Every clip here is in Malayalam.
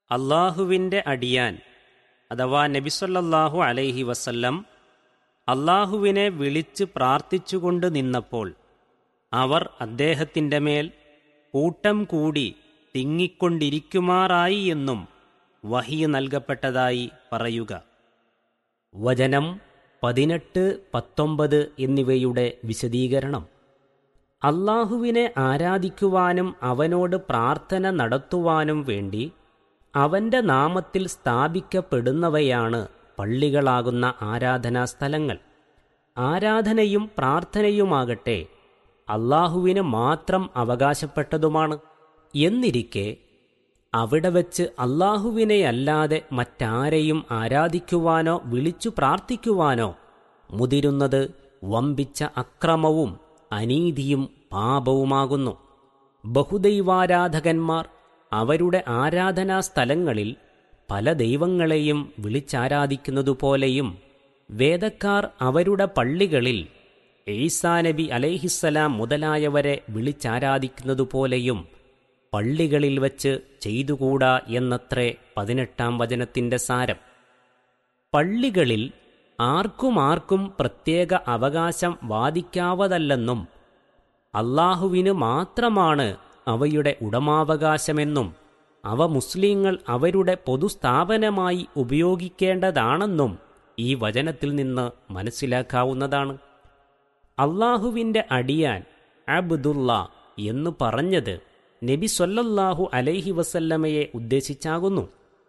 അള്ളാഹുവിൻ്റെ അടിയാൻ അഥവാ നബിസൊല്ലാഹു അലൈഹി വസല്ലം അള്ളാഹുവിനെ വിളിച്ച് പ്രാർത്ഥിച്ചുകൊണ്ട് നിന്നപ്പോൾ അവർ അദ്ദേഹത്തിൻ്റെ മേൽ കൂട്ടം കൂടി തിങ്ങിക്കൊണ്ടിരിക്കുമാറായി എന്നും വഹിയ നൽകപ്പെട്ടതായി പറയുക വചനം പതിനെട്ട് പത്തൊമ്പത് എന്നിവയുടെ വിശദീകരണം അള്ളാഹുവിനെ ആരാധിക്കുവാനും അവനോട് പ്രാർത്ഥന നടത്തുവാനും വേണ്ടി അവന്റെ നാമത്തിൽ സ്ഥാപിക്കപ്പെടുന്നവയാണ് പള്ളികളാകുന്ന ആരാധനാ സ്ഥലങ്ങൾ ആരാധനയും പ്രാർത്ഥനയുമാകട്ടെ അള്ളാഹുവിന് മാത്രം അവകാശപ്പെട്ടതുമാണ് എന്നിരിക്കെ അവിടെ വച്ച് അല്ലാഹുവിനെയല്ലാതെ മറ്റാരെയും ആരാധിക്കുവാനോ വിളിച്ചു പ്രാർത്ഥിക്കുവാനോ മുതിരുന്നത് വമ്പിച്ച അക്രമവും അനീതിയും പാപവുമാകുന്നു ബഹുദൈവാരാധകന്മാർ അവരുടെ ആരാധനാ സ്ഥലങ്ങളിൽ പല ദൈവങ്ങളെയും വിളിച്ചാരാധിക്കുന്നതുപോലെയും വേദക്കാർ അവരുടെ പള്ളികളിൽ ഈസാ നബി അലൈഹിസ്സലാം മുതലായവരെ വിളിച്ചാരാധിക്കുന്നതുപോലെയും പള്ളികളിൽ വച്ച് ചെയ്തുകൂടാ എന്നത്രേ പതിനെട്ടാം വചനത്തിന്റെ സാരം പള്ളികളിൽ ആർക്കുമാർക്കും പ്രത്യേക അവകാശം വാദിക്കാവതല്ലെന്നും അള്ളാഹുവിന് മാത്രമാണ് അവയുടെ ഉടമാവകാശമെന്നും അവ മുസ്ലിങ്ങൾ അവരുടെ പൊതുസ്ഥാപനമായി ഉപയോഗിക്കേണ്ടതാണെന്നും ഈ വചനത്തിൽ നിന്ന് മനസ്സിലാക്കാവുന്നതാണ് അള്ളാഹുവിൻ്റെ അടിയാൻ അബ്ദുള്ള എന്ന് പറഞ്ഞത് നബി സൊല്ലല്ലാഹു അലൈഹി വസല്ലമയെ ഉദ്ദേശിച്ചാകുന്നു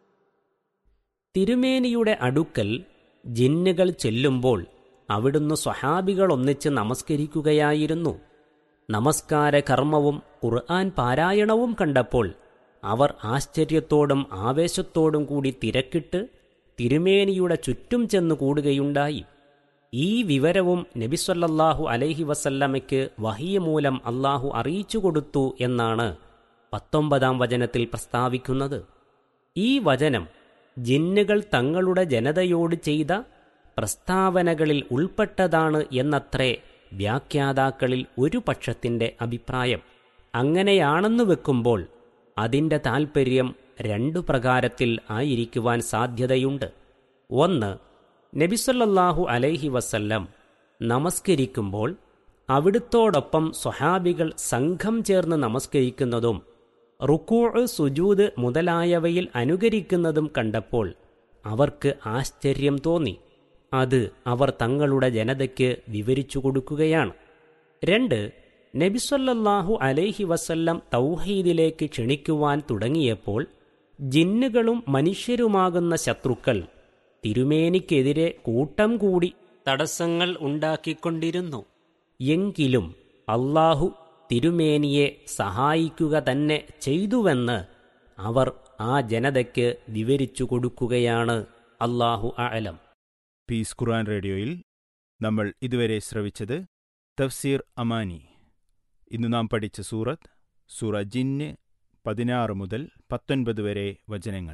തിരുമേനിയുടെ അടുക്കൽ ജിന്നുകൾ ചെല്ലുമ്പോൾ അവിടുന്ന് സ്വഹാബികൾ ഒന്നിച്ച് നമസ്കരിക്കുകയായിരുന്നു നമസ്കാര കർമ്മവും ഖുർആൻ പാരായണവും കണ്ടപ്പോൾ അവർ ആശ്ചര്യത്തോടും ആവേശത്തോടും കൂടി തിരക്കിട്ട് തിരുമേനിയുടെ ചുറ്റും ചെന്ന് കൂടുകയുണ്ടായി ഈ വിവരവും നബിസ്വല്ലാഹു അലൈഹി വസല്ലമയ്ക്ക് വഹിയ മൂലം അള്ളാഹു അറിയിച്ചു കൊടുത്തു എന്നാണ് പത്തൊമ്പതാം വചനത്തിൽ പ്രസ്താവിക്കുന്നത് ഈ വചനം ജിന്നുകൾ തങ്ങളുടെ ജനതയോട് ചെയ്ത പ്രസ്താവനകളിൽ ഉൾപ്പെട്ടതാണ് എന്നത്രേ വ്യാഖ്യാതാക്കളിൽ ഒരു പക്ഷത്തിന്റെ അഭിപ്രായം അങ്ങനെയാണെന്നു വെക്കുമ്പോൾ അതിൻ്റെ താൽപ്പര്യം രണ്ടു പ്രകാരത്തിൽ ആയിരിക്കുവാൻ സാധ്യതയുണ്ട് ഒന്ന് നബിസല്ലാഹു അലൈഹി വസല്ലം നമസ്കരിക്കുമ്പോൾ അവിടുത്തോടൊപ്പം സ്വഹാബികൾ സംഘം ചേർന്ന് നമസ്കരിക്കുന്നതും റുക്കൂ സുജൂദ് മുതലായവയിൽ അനുകരിക്കുന്നതും കണ്ടപ്പോൾ അവർക്ക് ആശ്ചര്യം തോന്നി അത് അവർ തങ്ങളുടെ ജനതയ്ക്ക് വിവരിച്ചു കൊടുക്കുകയാണ് രണ്ട് നബിസൊല്ലാഹു അലൈഹി വസല്ലം തൗഹീദിലേക്ക് ക്ഷണിക്കുവാൻ തുടങ്ങിയപ്പോൾ ജിന്നുകളും മനുഷ്യരുമാകുന്ന ശത്രുക്കൾ തിരുമേനിക്കെതിരെ കൂട്ടം കൂടി തടസ്സങ്ങൾ ഉണ്ടാക്കിക്കൊണ്ടിരുന്നു എങ്കിലും അള്ളാഹു തിരുമേനിയെ സഹായിക്കുക തന്നെ ചെയ്തുവെന്ന് അവർ ആ ജനതയ്ക്ക് വിവരിച്ചു കൊടുക്കുകയാണ് അള്ളാഹു അലം പീസ് ഖുർആൻ റേഡിയോയിൽ നമ്മൾ ഇതുവരെ ശ്രവിച്ചത് തഫ്സീർ അമാനി ഇന്ന് നാം പഠിച്ച സൂറത്ത് സൂറ ജിന്ന് പതിനാറ് മുതൽ പത്തൊൻപത് വരെ വചനങ്ങൾ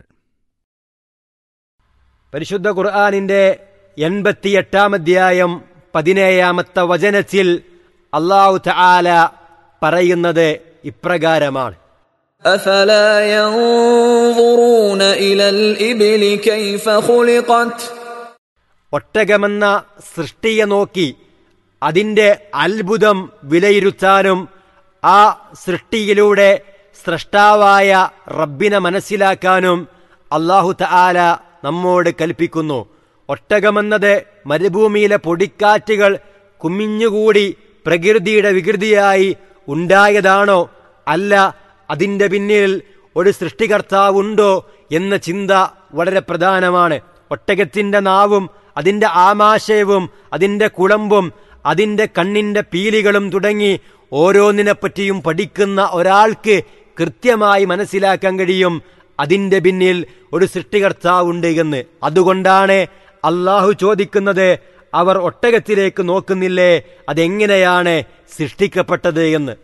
പരിശുദ്ധ ഖുർആാനിന്റെ എൺപത്തിയെട്ടാം അധ്യായം പതിനേഴാമത്തെ വചനത്തിൽ അള്ളാഹു തആല പറയുന്നത് ഇപ്രകാരമാണ് أفلا ينظرون إلى الإبل كيف خلقت ഒട്ടകമെന്ന സൃഷ്ടിയെ നോക്കി അതിന്റെ അത്ഭുതം വിലയിരുത്താനും ആ സൃഷ്ടിയിലൂടെ സ്രഷ്ടാവായ റബ്ബിനെ മനസ്സിലാക്കാനും അള്ളാഹു തആല നമ്മോട് കൽപ്പിക്കുന്നു ഒട്ടകമെന്നത് മരുഭൂമിയിലെ പൊടിക്കാറ്റുകൾ കുമിഞ്ഞുകൂടി പ്രകൃതിയുടെ വികൃതിയായി ഉണ്ടായതാണോ അല്ല അതിന്റെ പിന്നിൽ ഒരു സൃഷ്ടികർത്താവുണ്ടോ എന്ന ചിന്ത വളരെ പ്രധാനമാണ് ഒട്ടകത്തിന്റെ നാവും അതിന്റെ ആമാശയവും അതിന്റെ കുളമ്പും അതിന്റെ കണ്ണിന്റെ പീലികളും തുടങ്ങി ഓരോന്നിനെപ്പറ്റിയും പഠിക്കുന്ന ഒരാൾക്ക് കൃത്യമായി മനസ്സിലാക്കാൻ കഴിയും അതിന്റെ പിന്നിൽ ഒരു സൃഷ്ടികർത്താവുണ്ട് എന്ന് അതുകൊണ്ടാണ് അള്ളാഹു ചോദിക്കുന്നത് അവർ ഒട്ടകത്തിലേക്ക് നോക്കുന്നില്ലേ അതെങ്ങനെയാണ് സൃഷ്ടിക്കപ്പെട്ടത് എന്ന്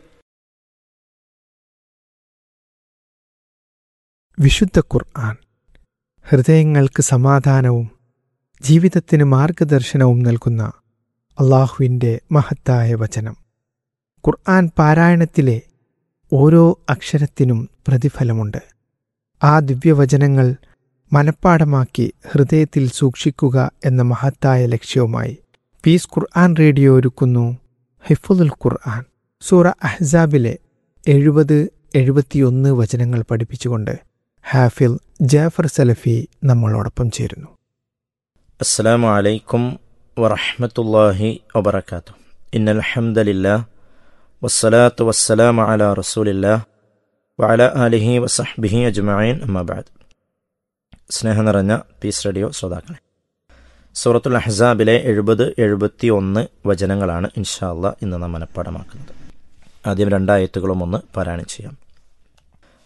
വിശുദ്ധ ഖുർആൻ ഹൃദയങ്ങൾക്ക് സമാധാനവും ജീവിതത്തിന് മാർഗദർശനവും നൽകുന്ന അള്ളാഹുവിൻ്റെ മഹത്തായ വചനം ഖുർആൻ പാരായണത്തിലെ ഓരോ അക്ഷരത്തിനും പ്രതിഫലമുണ്ട് ആ ദിവ്യവചനങ്ങൾ മനഃപ്പാടമാക്കി ഹൃദയത്തിൽ സൂക്ഷിക്കുക എന്ന മഹത്തായ ലക്ഷ്യവുമായി പീസ് ഖുർആൻ റേഡിയോ ഒരുക്കുന്നു ഹിഫുദുൽ ഖുർആൻ സൂറ അഹ്സാബിലെ എഴുപത് എഴുപത്തിയൊന്ന് വചനങ്ങൾ പഠിപ്പിച്ചുകൊണ്ട് ഹാഫിൽ ജാഫർ സലഫി നമ്മളോടൊപ്പം ചേരുന്നു السلام عليكم ورحمة الله وبركاته إن الحمد لله والصلاة والسلام على رسول الله وعلى آله وصحبه أجمعين أما بعد സ്നേഹം നിറഞ്ഞ പീസ് റേഡിയോ ശ്രോതാക്കളെ സൂറത്തുൽ അഹ്സാബിലെ എഴുപത് എഴുപത്തി ഒന്ന് വചനങ്ങളാണ് ഇൻഷാല്ല ഇന്ന് നാം മനഃപ്പാടമാക്കുന്നത് ആദ്യം രണ്ടായത്തുകളും ഒന്ന് പാരായണം ചെയ്യാം